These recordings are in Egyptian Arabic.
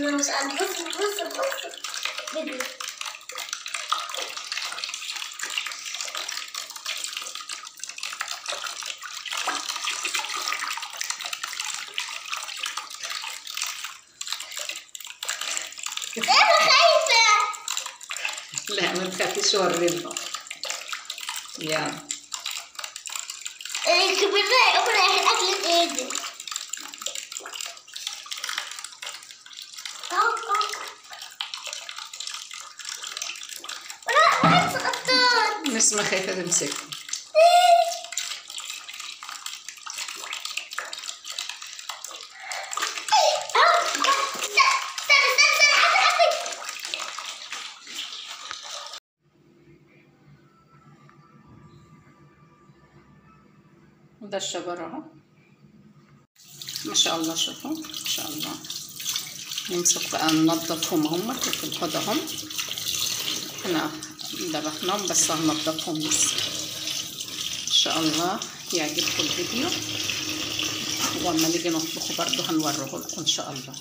الله ما شاء الله بص بص بص فيديو انا خايفة لا ما تخافيش ورينا يلا الكبيرة ياكل الاكل ايدي واحد سقطان نسمة خايفة تمسكه وده الشجر اهو ما شاء الله شوفوا ما شاء الله نمسك بقى ننضفهم هم في الحوض اهم احنا ذبحناهم بس هنضفهم بس ان شاء الله يعجبكم الفيديو واما نيجي نطبخه برضه هنوريه لكم ان شاء الله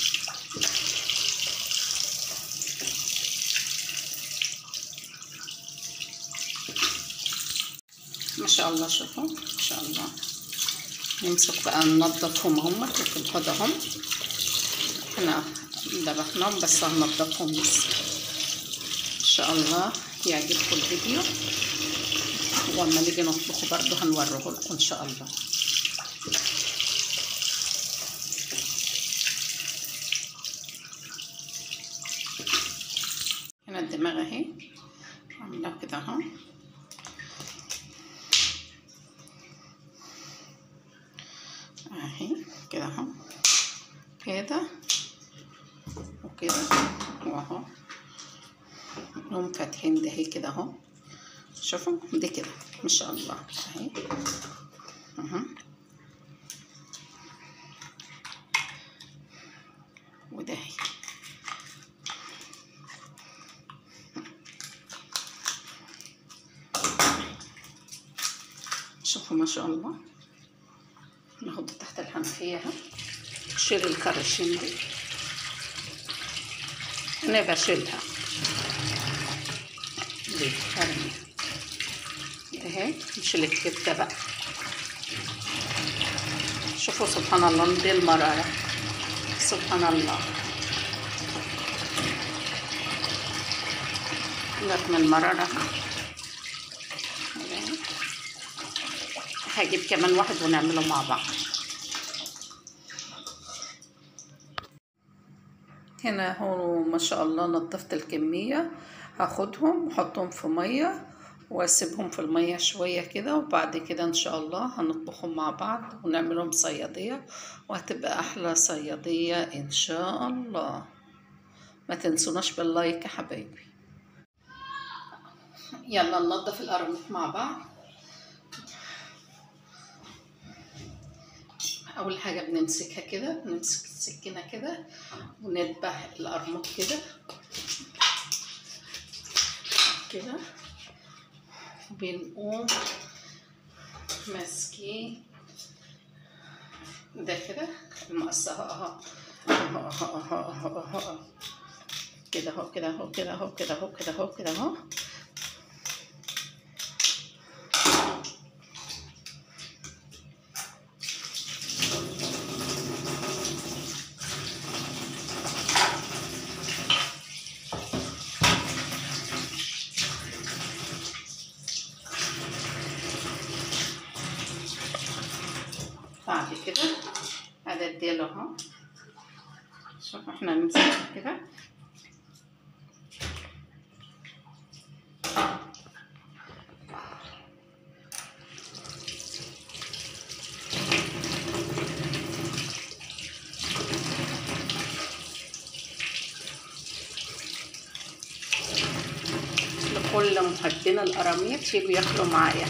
ما شاء الله شوفوا ما شاء الله نمسك بقى ننضفهم هم في الحوض اهم احنا ذبحناهم بس هنضفهم بس ان شاء الله يعجبكم الفيديو واما نيجي نطبخه برضه هنوريه لكم ان شاء الله هنا الدماغ اهي عاملاه كده اهو اهي كده اهو كده وكده واهو هم فاتحين ده هي كده اهو شوفوا دي كده ما شاء الله اهي اهو وده هي شوفوا ما شاء الله ناخد تحت الحنفية اهو شيل الكرشين دي انا بشيلها دي ارمي اهي نشيل الكبدة بقى شوفوا سبحان الله دي المرارة سبحان الله جت من المرارة هجيب كمان واحد ونعمله مع بعض هنا هو ما شاء الله نظفت الكمية هاخدهم واحطهم في مية واسيبهم في المية شوية كده وبعد كده ان شاء الله هنطبخهم مع بعض ونعملهم صيادية وهتبقى احلى صيادية ان شاء الله ما تنسوناش باللايك يا حبايبي يلا ننضف القرنيط مع بعض اول حاجه بنمسكها كده بنمسك السكينه كده ونذبح القرموط كده كده بنقوم ماسكين ده كده المقص اهو اهو اهو اهو اهو اهو اهو كده اهو كده اهو كده اهو كده اهو كده اهو كده اهو بعد كده هذا الديل اهو شوف احنا نمسكه كده لكل محبين القراميط يجوا ياكلوا معايا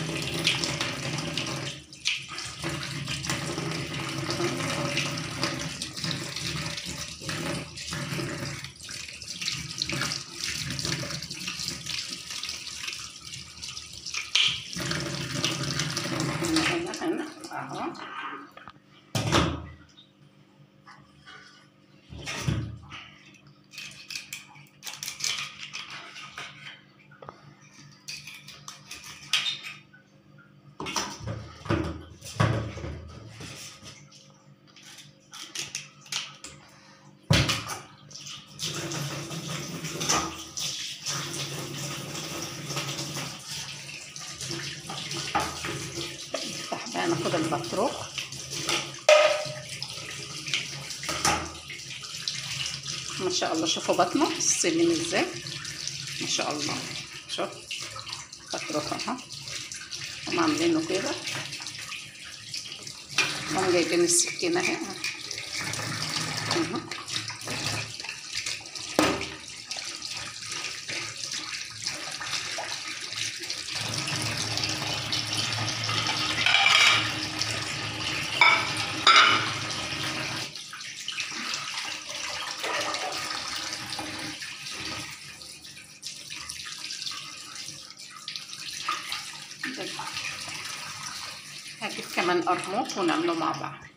هنا هنا هنا اهو ناخد البطروخ ما شاء الله شوفوا بطنه السلم ازاي ما شاء الله شوف بطروخ اهو هم عاملينه كده هم جايبين السكينة اهي اهو. هجيب كمان قرموط ونعمله مع بعض